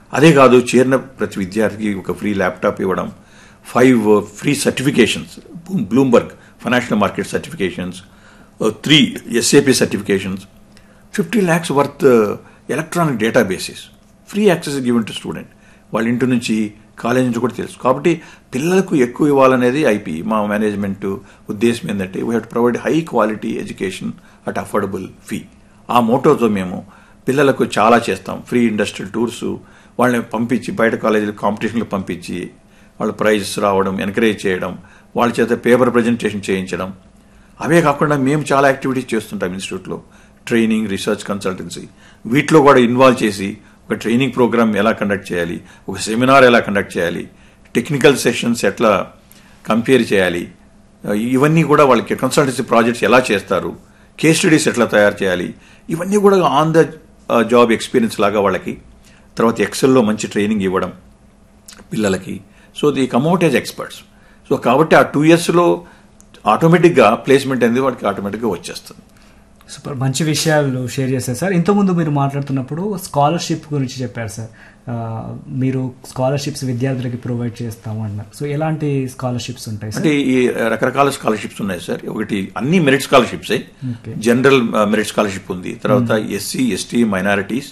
అదే కాదు చేరిన ప్రతి విద్యార్థికి ఒక ఫ్రీ ల్యాప్టాప్ ఇవ్వడం five free certifications Bloomberg financial market certifications three SAP certifications fifty lakhs worth electronic databases free access given to student వాళ్ళ ఇంటి నుంచి కాలేజ్ నుంచి కూడా తెలుసు కాబట్టి పిల్లలకు ఎక్కువ ఇవ్వాలనేది ఐపీ మా మేనేజ్మెంట్ ఉద్దేశం ఏంటంటే we have to provide high quality education at affordable fee ఆ మోటోతో మేము పిల్లలకు చాలా చేస్తాం ఫ్రీ ఇండస్ట్రియల్ టూర్స్ వాళ్ళని పంపించి బయట కాలేజీలు కాంపిటీషన్లు పంపించి వాళ్ళ ప్రైజెస్ రావడం ఎంకరేజ్ చేయడం వాళ్ళ చేత పేపర్ ప్రజెంటేషన్ చేయించడం అవే కాకుండా మేము చాలా యాక్టివిటీస్ చేస్తుంటాం ఇన్స్టిట్యూట్లో ట్రైనింగ్ రీసెర్చ్ కన్సల్టెన్సీ వీటిలో కూడా ఇన్వాల్వ్ చేసి ఒక ట్రైనింగ్ ప్రోగ్రామ్ ఎలా కండక్ట్ చేయాలి ఒక సెమినార్ ఎలా కండక్ట్ చేయాలి టెక్నికల్ సెషన్స్ ఎట్లా కంపేర్ చేయాలి ఇవన్నీ కూడా వాళ్ళకి కన్సల్టెన్సీ ప్రాజెక్ట్స్ ఎలా చేస్తారు కేస్ స్టడీస్ ఎట్లా తయారు చేయాలి ఇవన్నీ కూడా ఆన్ ద జాబ్ ఎక్స్పీరియన్స్ లాగా వాళ్ళకి తర్వాత ఎక్సెల్లో మంచి ట్రైనింగ్ ఇవ్వడం పిల్లలకి so the come out as experts so కాబట్టి ఆ టూ ఇయర్స్లో ఆటోమేటిక్గా ప్లేస్మెంట్ అనేది వాడికి ఆటోమేటిక్గా వచ్చేస్తుంది సూపర్ మంచి విషయాలు షేర్ చేశారు సార్ ఇంతకుముందు మీరు మాట్లాడుతున్నప్పుడు స్కాలర్షిప్ గురించి చెప్పారు సార్ ఆ, మీరు స్కాలర్షిప్స్ విద్యార్థులకి ప్రొవైడ్ చేస్తాము అన్నారు సో ఎలాంటి స్కాలర్షిప్స్ ఉంటాయి సార్ అంటే ఈ రకరకాల స్కాలర్షిప్స్ ఉన్నాయి సార్ ఒకటి అన్ని merit scholarships Okay. General merit scholarship ఉంది తర్వాత SC ST minorities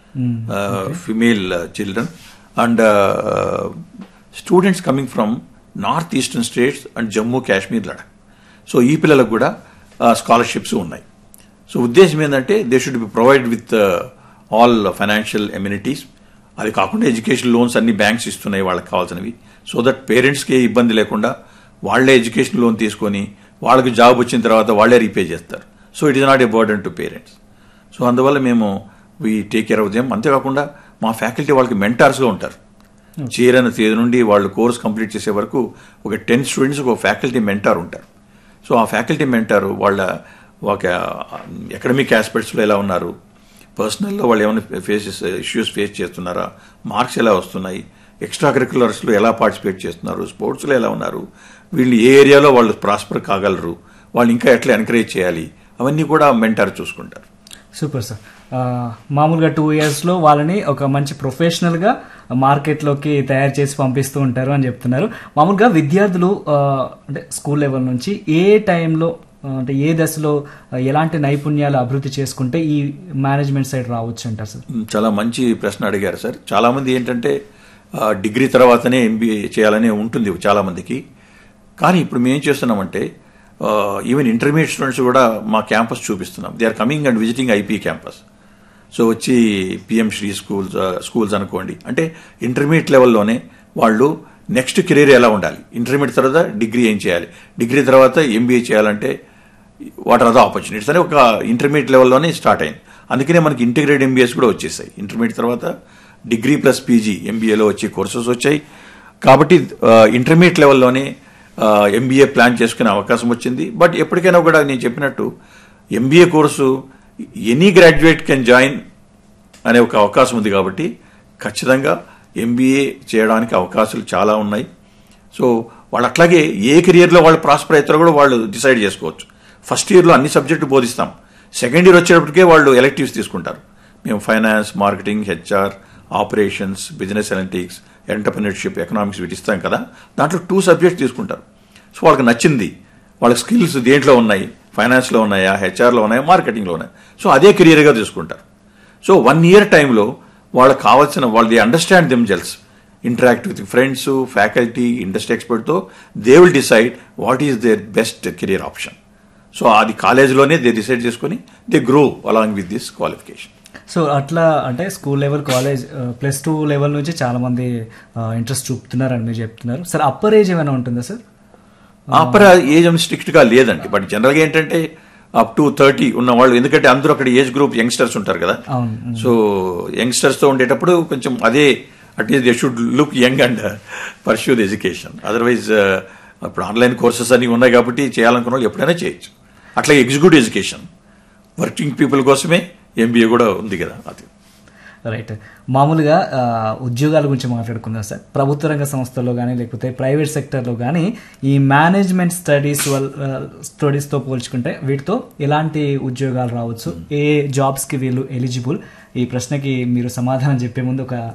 female children and students coming from north eastern states and Jammu Kashmir Ladakh so ఈ పిల్లలకు కూడా స్కాలర్షిప్స్ ఉన్నాయి సో ఉద్దేశం ఏంటంటే they should be provide with all financial immunities అది కాకుండా ఎడ్యుకేషన్ లోన్స్ అన్ని బ్యాంక్స్ ఇస్తున్నాయి వాళ్ళకి కావాల్సినవి సో దట్ పేరెంట్స్కి ఏ ఇబ్బంది లేకుండా వాళ్ళే ఎడ్యుకేషన్ లోన్ తీసుకొని వాళ్ళకి జాబ్ వచ్చిన తర్వాత వాళ్ళే రీపే చేస్తారు so it is not a burden to parents so అందువల్ల మేము we take care of them అంతేకాకుండా మా ఫ్యాకల్టీ వాళ్ళకి మెంటార్స్గా ఉంటారు చేరిన తేదీ నుండి వాళ్ళు కోర్స్ కంప్లీట్ చేసే వరకు ఒక టెన్ స్టూడెంట్స్ ఒక ఫ్యాకల్టీ మెంటార్ ఉంటారు సో ఆ ఫ్యాకల్టీ మెంటారు వాళ్ళ ఒక ఎకడమిక్ ఆస్పెక్ట్స్లో ఎలా ఉన్నారు పర్సనల్లో వాళ్ళు ఏమైనా ఫేసెస్ ఇష్యూస్ ఫేస్ చేస్తున్నారా మార్క్స్ ఎలా వస్తున్నాయి ఎక్స్ట్రా కరికులర్స్లో ఎలా పార్టిసిపేట్ చేస్తున్నారు స్పోర్ట్స్లో ఎలా ఉన్నారు వీళ్ళు ఏ ఏరియాలో వాళ్ళు ప్రాస్పర్ కాగలరు వాళ్ళు ఇంకా ఎట్లా ఎంకరేజ్ చేయాలి అవన్నీ కూడా మెంటార్ చూసుకుంటారు సూపర్ సార్ ఆ, మామూలుగా టూ ఇయర్స్లో వాళ్ళని ఒక మంచి ప్రొఫెషనల్గా మార్కెట్లోకి తయారు చేసి పంపిస్తూ ఉంటారు అని చెప్తున్నారు మామూలుగా విద్యార్థులు ఆ, అంటే స్కూల్ లెవెల్ నుంచి ఏ టైంలో ఆ, అంటే ఏ దశలో ఆ, ఎలాంటి నైపుణ్యాలు అభివృద్ధి చేసుకుంటే ఈ మేనేజ్మెంట్ సైడ్ రావచ్చు అంటారు సార్ మ్, చాలా మంచి ప్రశ్న అడిగారు సార్ చాలా మంది ఏంటంటే ఆ, డిగ్రీ తర్వాతనే ఎంబీఏ చేయాలనే ఉంటుంది చాలా మందికి కానీ ఇప్పుడు మేము ఏం చేస్తున్నామంటే ఈవెన్ ఇంటర్మీడియట్ స్టూడెంట్స్ కూడా మా క్యాంపస్ చూపిస్తున్నాం they are coming and visiting IP campus so వచ్చి పిఎం శ్రీ స్కూల్స్ స్కూల్స్ అనుకోండి అంటే ఇంటర్మీడియట్ లెవెల్లోనే వాళ్ళు నెక్స్ట్ కెరీర్ ఎలా ఉండాలి ఇంటర్మీడియట్ తర్వాత డిగ్రీ ఏం చేయాలి డిగ్రీ తర్వాత ఎంబీఏ చేయాలంటే వాట్ ఆర్ ద ఆపర్చునిటీస్ అని ఒక ఇంటర్మీడియట్ లెవెల్లోనే స్టార్ట్ అయింది అందుకనే మనకి ఇంటిగ్రేట్ ఎంబీఎస్ కూడా వచ్చేసాయి ఇంటర్మీడియట్ తర్వాత డిగ్రీ ప్లస్ పీజీ ఎంబీఏలో వచ్చే కోర్సెస్ వచ్చాయి కాబట్టి ఇంటర్మీడియట్ లెవెల్లోనే ఎంబీఏ ప్లాన్ చేసుకునే అవకాశం వచ్చింది బట్ ఎప్పటికైనా కూడా నేను చెప్పినట్టు MBA course any graduate can join అనే ఒక అవకాశం ఉంది కాబట్టి ఖచ్చితంగా ఎంబీఏ చేయడానికి అవకాశాలు చాలా ఉన్నాయి సో వాళ్ళు అట్లాగే ఏ కెరియర్లో వాళ్ళు ప్రాస్పర్ అవుతారో కూడా వాళ్ళు డిసైడ్ చేసుకోవచ్చు ఫస్ట్ ఇయర్లో అన్ని సబ్జెక్టు బోధిస్తాం సెకండ్ ఇయర్ వచ్చేటప్పటికే వాళ్ళు ఎలెక్టివ్స్ తీసుకుంటారు మేము finance marketing HR operations business analytics entrepreneurship economics వీటి ఇస్తాం కదా దాంట్లో టూ సబ్జెక్ట్స్ తీసుకుంటారు సో వాళ్ళకి నచ్చింది వాళ్ళ స్కిల్స్ దేంట్లో ఉన్నాయి ఫైనాన్స్లో ఉన్నాయా హెచ్ఆర్లో ఉన్నాయా మార్కెటింగ్లో ఉన్నాయా సో అదే కెరియర్గా తీసుకుంటారు సో వన్ ఇయర్ టైంలో వాళ్ళకి కావాల్సిన వాళ్ళు they understand themselves interact with friends faculty industry ఎక్స్పర్ట్తో they will decide what is their best career option so అది కాలేజ్లోనే దే డిసైడ్ చేసుకొని they grow along with this qualification so అట్లా అంటే school level college plus two level నుంచి చాలా మంది interest చూపుతున్నారని మీరు చెప్తున్నారు సార్ అప్పర్ ఏజ్ ఏమైనా ఉంటుందా సార్ అప్పర్ ఏజ్ స్ట్రిక్ట్ గా లేదండి బట్ జనరల్ గా ఏంటంటే అప్ టు థర్టీ ఉన్న వాళ్ళు ఎందుకంటే అందరూ అక్కడ ఏజ్ గ్రూప్ యంగ్స్టర్స్ ఉంటారు కదా అవును సో యంగ్స్టర్స్ తో ఉండేటప్పుడు కొంచెం అదే atleast they should look young and pursue the education otherwise ఇప్పుడు ఆన్లైన్ కోర్సెస్ అన్ని ఉన్నాయి కాబట్టి చేయాలనుకున్న వాళ్ళు ఎప్పుడైనా చేయొచ్చు అట్లాగే ఎగ్జిక్యూటివ్ ఎడ్యుకేషన్ వర్కింగ్ పీపుల్ కోసమే ఎంబీఏ కూడా ఉంది కదా అది రైట్ మామూలుగా ఆ, ఉద్యోగాల గురించి మాట్లాడుకుందాం సార్ ప్రభుత్వ రంగ సంస్థల్లో కానీ లేకపోతే ప్రైవేట్ సెక్టర్లో కానీ ఈ మేనేజ్మెంట్ స్టడీస్ వల్ స్టడీస్తో పోల్చుకుంటే వీటితో ఎలాంటి ఉద్యోగాలు రావచ్చు ఏ జాబ్స్కి వీళ్ళు ఎలిజిబుల్ ఈ ప్రశ్నకి మీరు సమాధానం చెప్పే ముందు ఒక